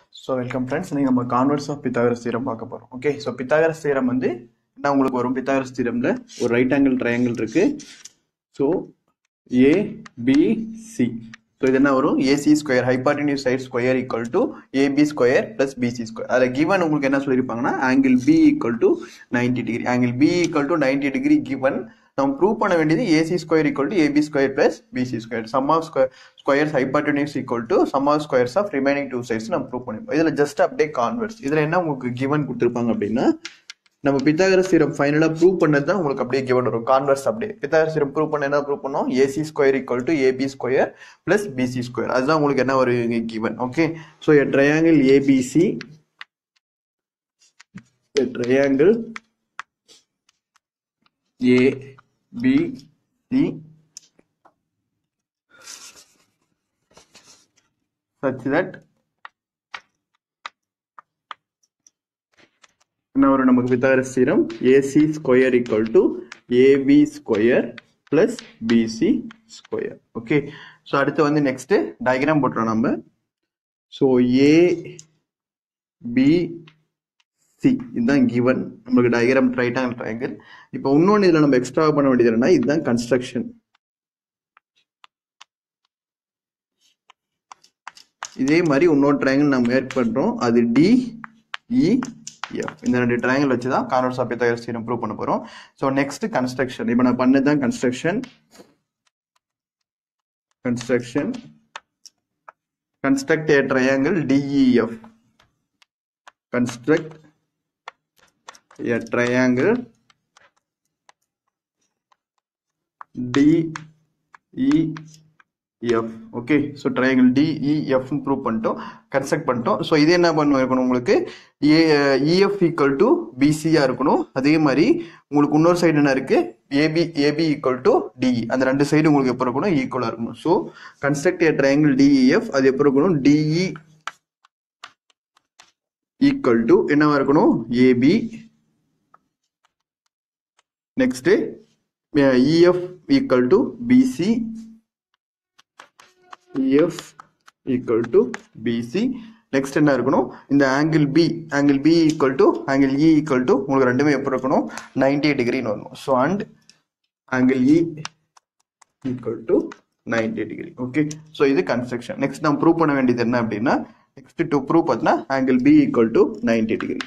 so welcome friends நீங்கள் நம்ம converse of Pythagoras தீரம் பார்க்க போகிறோம் ஓகே ஸோ பித்தாகரஸ் தீரம் வந்து என்ன உங்களுக்கு வரும் பித்தாகரஸ் தீரமில் ஒரு ரைட் ஆங்கிள் ட்ரையாங்கிள் இருக்கு so A B C so இது என்ன வரும் AC square hypotenuse side square equal to AB square plus BC square அதில் கிவன் உங்களுக்கு என்ன சொல்லியிருப்பாங்கன்னா angle B equal to ninety degree angle B equal to ninety degree given நம்ம prove பண்ண வேண்டியது AC square equal to AB square plus BC square sum of square squares hypotenuse equal to sum of squares of remaining two sides நம்ம prove பண்ணிப்போம் இதில் just அப்படியே converse இதில் என்ன உங்களுக்கு கிவன் கொடுத்துருப்பாங்க அப்படின்னா நம்ம பித்தாகரஸ் சீரம் ஃபைனலாக ப்ரூவ் பண்ணது தான் உங்களுக்கு அப்படியே கிவன் வரும் கான்வெர்ஸ் அப்படியே பித்தாகரஸ் சீரம் ப்ரூவ் பண்ண என்ன ப்ரூவ் பண்ணோம் AC square equal to AB square plus BC square அதுதான் உங்களுக்கு என்ன வருவீங்க given okay so a triangle ABC a triangle A B C such that என்ன வரும் நமக்கு Pythagoras theorem AC square equal to AB square plus BC square okay so அடுத்து வந்து next diagram போட்டுறோம் நம்ம ஸோ ஏ பி சி இதுதான் given நம்மளுக்கு diagram right angle triangle இப்போ இன்னொன்று இதில் நம்ம எக்ஸ்ட்ரா பண்ண வேண்டியது என்னன்னா இதுதான் கன்ஸ்ட்ரக்ஷன் இதே மாதிரி இன்னொரு ட்ரையாங்கிள் நம்ம மேக் பண்ணுறோம் அது டி இ எஃப் இந்த ரெண்டு ட்ரையாங்கிள் வச்சு தான் corners of Pythagoras theorem prove பண்ண போகிறோம் ஸோ நெக்ஸ்ட் கன்ஸ்ட்ரக்ஷன் இப்போ நான் பண்ணது தான் construction construction construct a triangle DEF construct a triangle DE F okay so triangle DEF prove பண்ணிட்டோம் கன்ஸ்ட்ரக்ட் பண்ணிட்டோம் ஸோ இது என்ன பண்ண இருக்கணும் உங்களுக்கு ஏ இஎஃப் ஈக்குவல் டு பிசியாக இருக்கணும் அதே மாதிரி உங்களுக்கு இன்னொரு சைடு என்ன இருக்கு AB AB equal to DE அந்த ரெண்டு சைடு உங்களுக்கு எப்போ இருக்கணும் ஈக்குவலாக இருக்கணும் so construct a triangle DEF அது எப்போ இருக்கணும் டிஇ ஈக்குவல் டு என்னவா இருக்கணும் AB next EF equal to BC F equal to BC next என்ன இருக்கணும் இந்த angle B angle B equal to angle E equal to உங்களுக்கு ரெண்டுமே எப்படி இருக்கணும் நைன்டி டிகிரின்னு வரணும் so and angle E equal to ninety degree okay so இது கன்ஸ்ட்ரக்ஷன் நெக்ஸ்ட் நம்ம ப்ரூவ் பண்ண வேண்டியது என்ன அப்படின்னா நெக்ஸ்ட் டு ப்ரூவ் பார்த்தீங்கன்னா angle B equal to ninety degree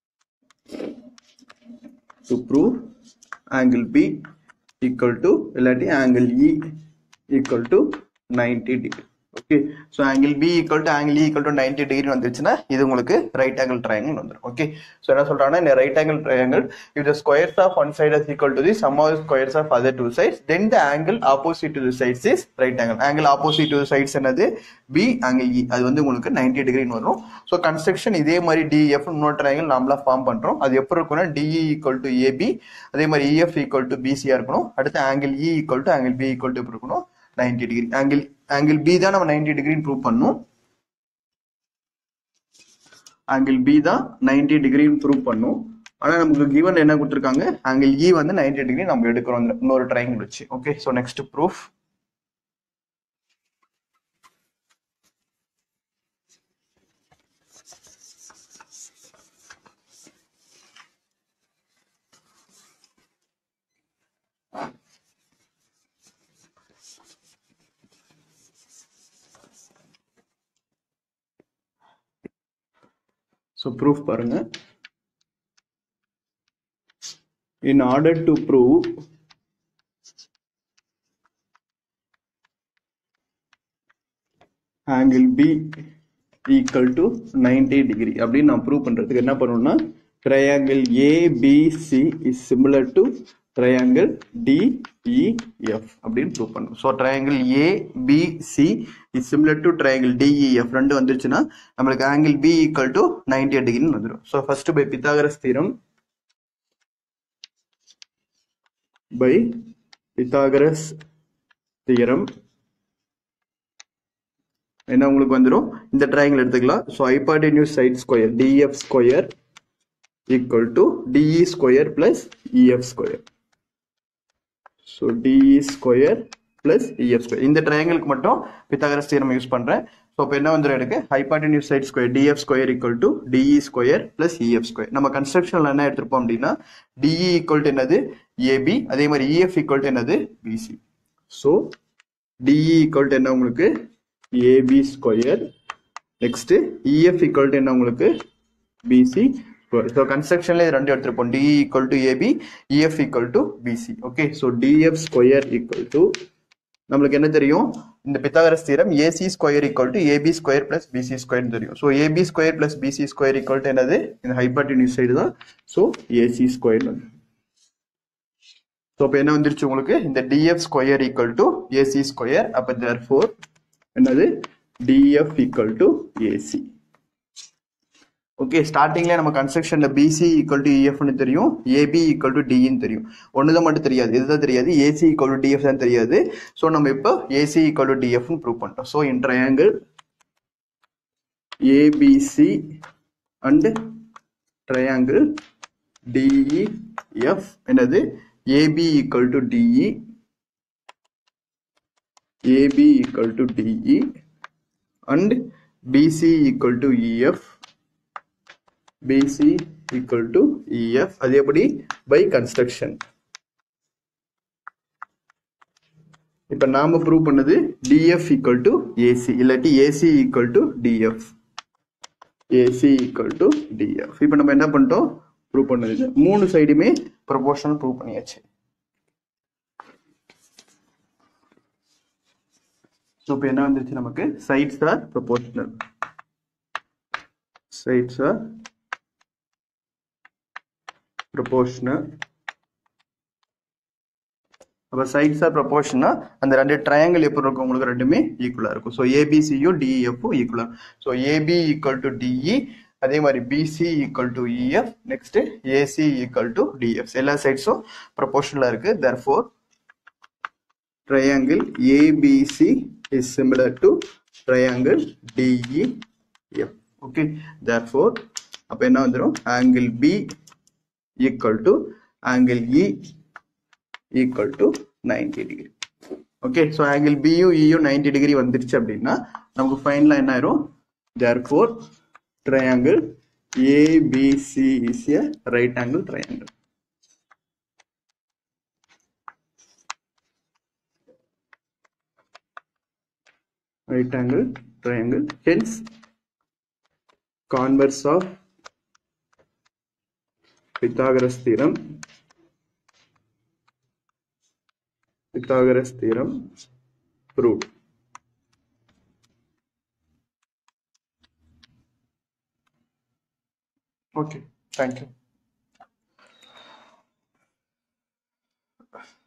to prove angle B equal to இல்லாட்டி angle E equal to 90 degree okay so angle B equal to angle equal to ninety degree வந்துருச்சுன்னா இது உங்களுக்கு right angle triangle வந்துடும் okay so என்ன சொல்றாங்கன்னா இந்த right angle triangle if the squares of one side is equal to the sum of squares of other two sides then the angle opposite to the sides is right angle angle opposite to sides என்னது B angle E அது வந்து உங்களுக்கு ninety டிகிரின்னு வரும் so construction இதே மாதிரி DF இன்னொரு triangle நாமளா form பண்றோம் அது எப்படி இருக்கும்னா டிஇ ஈக்குவல் டு ஏபி அதே மாதிரி இஎஃப் ஈக்குவல் டு பிசியா இருக்கணும் அடுத்து angle E equal to angle B equal to இருக்கணும் ninety degree angle angle B தான் நம்ம நைன்டி டிகிரின்னு ப்ரூவ் பண்ணும் ஆங்கிள் பி தான் நைன்டி டிகிரின்னு ப்ரூவ் பண்ணும் ஆனால் நமக்கு கிவன் என்ன கொடுத்துருக்காங்க ஆங்கிள் இ வந்து நைன்டி டிகிரி நம்ம எடுக்கிறோம் இன்னொரு ட்ரையாங்கிள் வச்சு okay so next proof so proof பாருங்க in order to prove angle B equal to ninety degree அப்படின்னு நான் ப்ரூவ் பண்றதுக்கு என்ன பண்ணணும்னா triangle ABC is similar to triangle DEF அப்படின்னு ப்ரூவ் பண்ணும் so triangle ABC is similar to triangle DEF ரெண்டு வந்துருச்சுன்னா நம்மளுக்கு angle B equal to ninety டிகிரின்னு வந்துடும் so first by Pythagoras theorem by Pythagoras theorem என்ன உங்களுக்கு வந்துடும் இந்த ட்ரையாங்கிள் எடுத்துக்கலாம் so ஹைபார்டினியூஸ் side square DF square equal to DE square plus EF square so DE square plus EF square இந்த ட்ரையாங்கிளுக்கு மட்டும் பித்தாகரஸ் தியரம் யூஸ் பண்ணுறேன் ஸோ இப்போ என்ன வந்துடும் எனக்கு hypotenuse side square DF square equal to DE square plus EF square நம்ம கன்ஸ்ட்ரக்ஷனில் என்ன எடுத்திருப்போம் அப்படின்னா டிஇ ஈக்குவல் டு என்னது ஏபி அதே மாதிரி இஎஃப் ஈக்குவல் டு என்னது BC so DE equal to என்ன உங்களுக்கு AB square next EF equal to என்ன உங்களுக்கு பிசி ஸோ கன்ஸ்ட்ரக்ஷன்ல இது ரெண்டு எடுத்திருப்போம் DE equal to AB EF equal to BC okay so DF square equal to நம்மளுக்கு என்ன தெரியும் இந்த Pythagoras theorem AC square equal to AB square plus BC square தெரியும் so AB square plus BC square equal to என்னது இந்த hypotenuse side தான் so AC square வந்து so இப்போ என்ன வந்துருச்சு உங்களுக்கு இந்த DF square equal to AC square அப்போ தேர் ஃபோர் என்னது DF equal to AC okay ஸ்டார்டிங்ல நம்ம கன்ஸ்ட்ரக்ஷன்ல பிசி ஈக்குவல் டு இஎஃப்னு தெரியும் ஏபி ஈக்குவல் டு டின்னு தெரியும் ஒன்று தான் மட்டும் தெரியாது இதுதான் தெரியாது ஏசி ஈக்குவல் டு டிஎஃப் தான் தெரியாது ஸோ நம்ம இப்போ ஏசி ஈக்குவல் டு டிஎஃப்னு ப்ரூவ் பண்ணிட்டோம் so in triangle ABC and triangle DEF என்னது AB equal to DE AB equal to DE and BC equal to EF BC equal to EF அது எப்படி by construction இப்ப நாம prove பண்ணது DF equal to AC இல்லாட்டி AC equal to DF AC equal to DF இப்ப நம்ம என்ன பண்ணிட்டோம் ப்ரூவ் பண்ணது மூணு சைடுமே ப்ரொபோர்ஷனல் ப்ரூவ் பண்ணியாச்சு ஸோ இப்போ என்ன வந்துருச்சு நமக்கு sides are proportional sides are proportional அப்போ சைட்ஸ் ஆர் ப்ரொபோர்ஷனா அந்த ரெண்டு ட்ரையாங்கிள் எப்படி இருக்கும் உங்களுக்கு ரெண்டுமே ஈக்குவலாக இருக்கும் ஸோ ஏபிசியும் டிஇஎஃப்பும் ஈக்குவலாக so AB equal to DE அதே மாதிரி BC equal to EF next AC equal to DF எல்லா சைட்ஸும் ப்ரொபோர்ஷனலாக இருக்கு therefore triangle ABC is similar to triangle DEF okay therefore அப்போ என்ன வந்துடும் angle B equal to angle E equal to 90 degree okay so angle பியும் இயும் ninety degree வந்துருச்சு அப்படின்னா நமக்கு ஃபைனலாக என்ன ஆயிரும் therefore triangle ABC is a right angle triangle right angle triangle hence converse of Pythagoras theorem Pythagoras theorem proved okay thank you